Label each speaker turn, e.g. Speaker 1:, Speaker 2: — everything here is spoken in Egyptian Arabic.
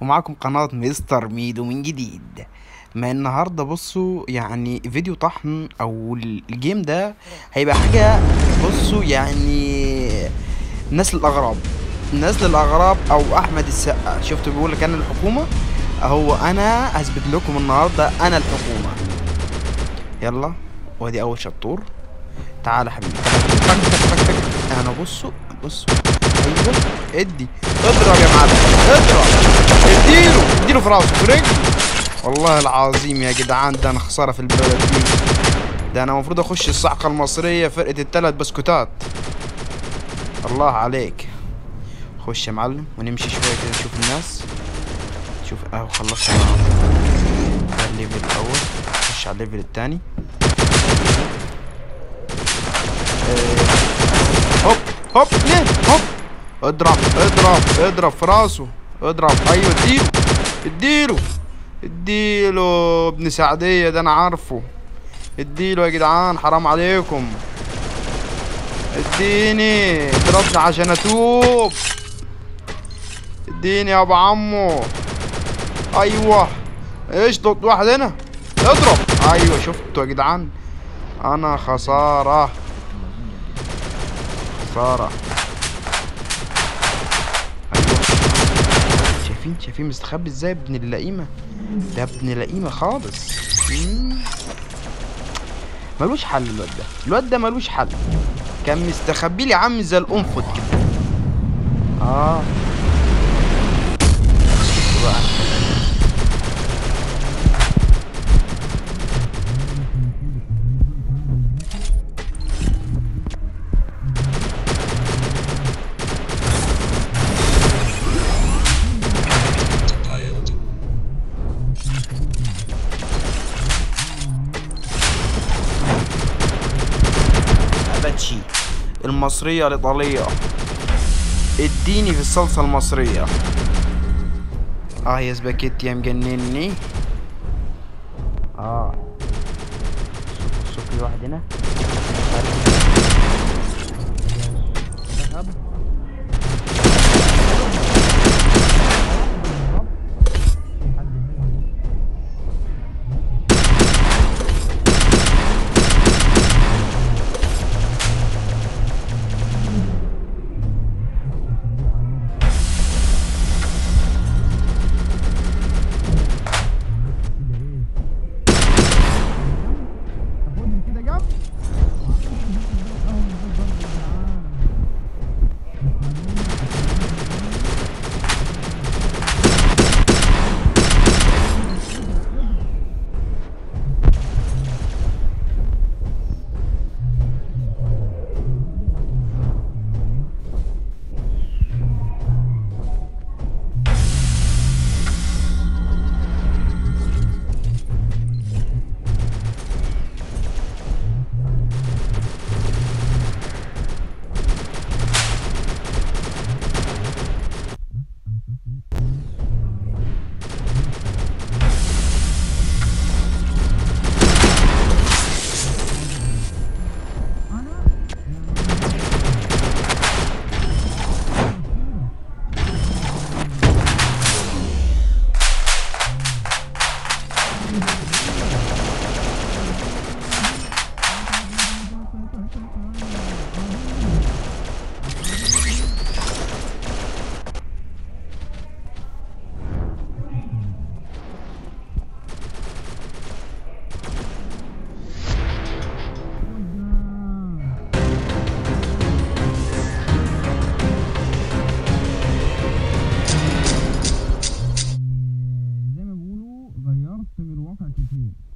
Speaker 1: ومعاكم قناة مستر ميدو من جديد ما النهاردة بصوا يعني فيديو طحن او الجيم ده هيبقى حاجة بصوا يعني نسل الاغراب نسل الاغراب او احمد السقا شفتوا بيقول لك انا الحكومة اهو انا هثبت لكم النهاردة انا الحكومة يلا وادي اول شطور تعال يا حبيبي تك تك تك تك. انا بصوا بصوا ايوه ادي اضرب يا معلم اضرب اديله اديله في راسه في رجله والله العظيم يا جدعان ده انا خساره في البلد دي ده انا المفروض اخش الصعقه المصريه فرقه الثلاث بسكوتات الله عليك خش يا معلم ونمشي شويه كده نشوف الناس شوف اهو خلصنا ده الليفل الاول خش على الليفل الثاني هوب هوب ليه هوب اضرب اضرب اضرب في راسه اضرب ايوه اديله اديله اديله ابن سعدية ده انا عارفه اديله يا جدعان حرام عليكم اديني اضربني عشان اتوب اديني يا ابو عمو ايوه اشطط واحد هنا اضرب ايوه شفتوا يا جدعان انا خساره خسارة أيوة شايفين شايفين مستخبي ازاي ابن اللئيمة ده ابن لئيمة خالص مم. ملوش حل الواد ده الواد ده ملوش حل كان مستخبي لي عامل زي القنفذ كده اه شفتوا بقى اباتشي المصرية الإيطالية اديني في الصلصة المصرية اه يا سباكيتي يا مجنني اه شوف شوف لي واحد هنا
Speaker 2: زي ما بيقولوا غيرت من الواقع كتير